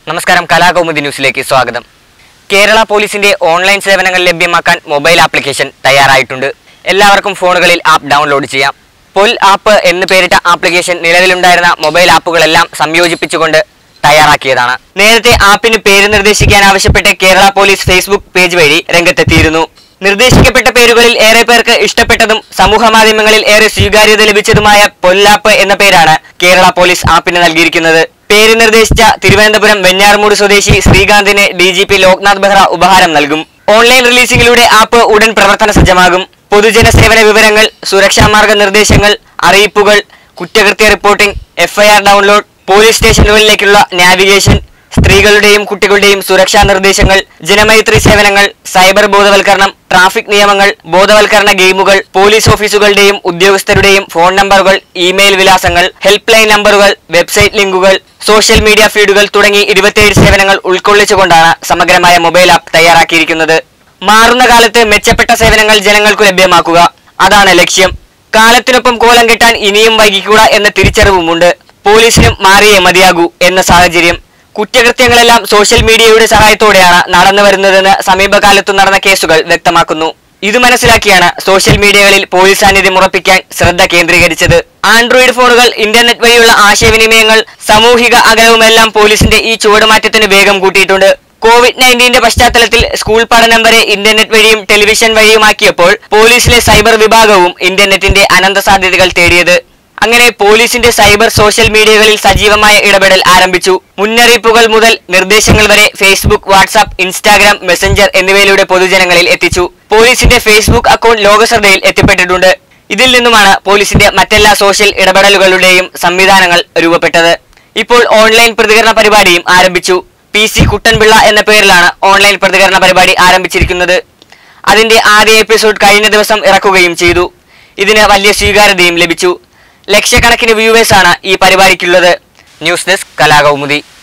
നമസ്കാരം കലാകൗമുദി ന്യൂസിലേക്ക് സ്വാഗതം കേരള പോലീസിന്റെ ഓൺലൈൻ സേവനങ്ങൾ ലഭ്യമാക്കാൻ മൊബൈൽ ആപ്ലിക്കേഷൻ തയ്യാറായിട്ടുണ്ട് എല്ലാവർക്കും ഫോണുകളിൽ ആപ്പ് ഡൗൺലോഡ് ചെയ്യാം പൊൽ ആപ്പ് എന്ന് പേരിട്ട ആപ്ലിക്കേഷൻ നിലവിലുണ്ടായിരുന്ന മൊബൈൽ ആപ്പുകളെല്ലാം സംയോജിപ്പിച്ചുകൊണ്ട് തയ്യാറാക്കിയതാണ് നേരത്തെ ആപ്പിന് പേര് നിർദ്ദേശിക്കാൻ ആവശ്യപ്പെട്ട് കേരള പോലീസ് ഫേസ്ബുക്ക് പേജ് വഴി രംഗത്തെത്തിയിരുന്നു നിർദ്ദേശിക്കപ്പെട്ട പേരുകളിൽ ഏറെ പേർക്ക് ഇഷ്ടപ്പെട്ടതും സമൂഹ മാധ്യമങ്ങളിൽ ഏറെ സ്വീകാര്യത ലഭിച്ചതുമായ പൊല്ലാപ്പ് എന്ന പേരാണ് കേരള പോലീസ് ആപ്പിന് നൽകിയിരിക്കുന്നത് പേര് നിർദ്ദേശിച്ച തിരുവനന്തപുരം വെഞ്ഞാറമൂട് സ്വദേശി ശ്രീകാന്തിന് D G P Loknath Behera ഉപഹാരം നൽകും ഓൺലൈൻ റിലീസിംഗിലൂടെ ആപ്പ് ഉടൻ പ്രവർത്തന സജ്ജമാകും പൊതുജന സേവന വിവരങ്ങൾ സുരക്ഷാ മാർഗനിർദ്ദേശങ്ങൾ അറിയിപ്പുകൾ കുറ്റകൃത്യ റിപ്പോർട്ടിംഗ് എഫ്ഐആർ ഡൗൺലോഡ് പോലീസ് സ്റ്റേഷനുകളിലേക്കുള്ള നാവിഗേഷൻ സ്ത്രീകളുടെയും കുട്ടികളുടെയും സുരക്ഷാ നിർദ്ദേശങ്ങൾ ജനമൈത്രി സേവനങ്ങൾ സൈബർ ബോധവൽക്കരണം ട്രാഫിക് നിയമങ്ങൾ ബോധവൽക്കരണ ഗെയിമുകൾ പോലീസ് ഓഫീസുകളുടെയും ഉദ്യോഗസ്ഥരുടെയും ഫോൺ നമ്പറുകൾ ഇമെയിൽ വിലാസങ്ങൾ ഹെൽപ്പ് ലൈൻ നമ്പറുകൾ വെബ്സൈറ്റ് ലിങ്കുകൾ സോഷ്യൽ മീഡിയ ഫീഡുകൾ തുടങ്ങി ഇരുപത്തിയേഴ് സേവനങ്ങൾ ഉൾക്കൊള്ളിച്ചുകൊണ്ടാണ് സമഗ്രമായ മൊബൈൽ ആപ്പ് തയ്യാറാക്കിയിരിക്കുന്നത് മാറുന്ന കാലത്ത് മെച്ചപ്പെട്ട സേവനങ്ങൾ ജനങ്ങൾക്ക് ലഭ്യമാക്കുക അതാണ് ലക്ഷ്യം കാലത്തിനൊപ്പം കോലം കെട്ടാൻ ഇനിയും വൈകിക്കൂടാ എന്ന തിരിച്ചറിവുമുണ്ട് പോലീസിനും മാറിയേ മതിയാകൂ എന്ന സാഹചര്യം കുറ്റകൃത്യങ്ങളെല്ലാം സോഷ്യൽ മീഡിയയുടെ സഹായത്തോടെയാണ് നടന്നു വരുന്നതെന്ന് സമീപകാലത്തു നടന്ന കേസുകൾ വ്യക്തമാക്കുന്നു ഇത് മനസ്സിലാക്കിയാണ് സോഷ്യൽ മീഡിയകളിൽ പോലീസ് സാന്നിധ്യം ഉറപ്പിക്കാൻ ശ്രദ്ധ കേന്ദ്രീകരിച്ചത് ആൻഡ്രോയിഡ് ഫോണുകൾ ഇന്റർനെറ്റ് വഴിയുള്ള ആശയവിനിമയങ്ങൾ സാമൂഹിക അകലവുമെല്ലാം പോലീസിന്റെ ഈ ചുവടുമാറ്റത്തിന് വേഗം കൂട്ടിയിട്ടുണ്ട് കോവിഡ് നയൻറ്റീന്റെ പശ്ചാത്തലത്തിൽ സ്കൂൾ പഠനം വരെ ഇന്റർനെറ്റ് വഴിയും ടെലിവിഷൻ വഴിയുമാക്കിയപ്പോൾ പോലീസിലെ സൈബർ വിഭാഗവും ഇന്റർനെറ്റിന്റെ അനന്ത സാധ്യതകൾ തേടിയത് അങ്ങനെ പോലീസിന്റെ സൈബർ സോഷ്യൽ മീഡിയകളിൽ സജീവമായ ഇടപെടൽ ആരംഭിച്ചു മുന്നറിയിപ്പുകൾ മുതൽ നിർദ്ദേശങ്ങൾ വരെ ഫേസ്ബുക്ക് വാട്സാപ്പ് ഇൻസ്റ്റാഗ്രാം മെസ്സഞ്ചർ എന്നിവയിലൂടെ പൊതുജനങ്ങളിൽ എത്തിച്ചു പോലീസിന്റെ ഫേസ്ബുക്ക് അക്കൗണ്ട് ലോകശ്രദ്ധയിൽ എത്തിപ്പെട്ടിട്ടുണ്ട് ഇതിൽ നിന്നുമാണ് പോലീസിന്റെ മറ്റെല്ലാ സോഷ്യൽ ഇടപെടലുകളുടെയും സംവിധാനങ്ങൾ രൂപപ്പെട്ടത് ഇപ്പോൾ ഓൺലൈൻ പ്രതികരണ പരിപാടിയും ആരംഭിച്ചു പി സി കുട്ടൻപിള്ള എന്ന പേരിലാണ് ഓൺലൈൻ പ്രതികരണ പരിപാടി ആരംഭിച്ചിരിക്കുന്നത് അതിന്റെ ആദ്യ എപ്പിസോഡ് കഴിഞ്ഞ ദിവസം ഇറക്കുകയും ചെയ്തു ഇതിന് വലിയ സ്വീകാര്യതയും ലഭിച്ചു ലക്ഷക്കണക്കിന് വ്യൂവേഴ്സാണ് ഈ പരിപാടിക്കുള്ളത് ന്യൂസ് ഡെസ്ക് കലാകൗമുദി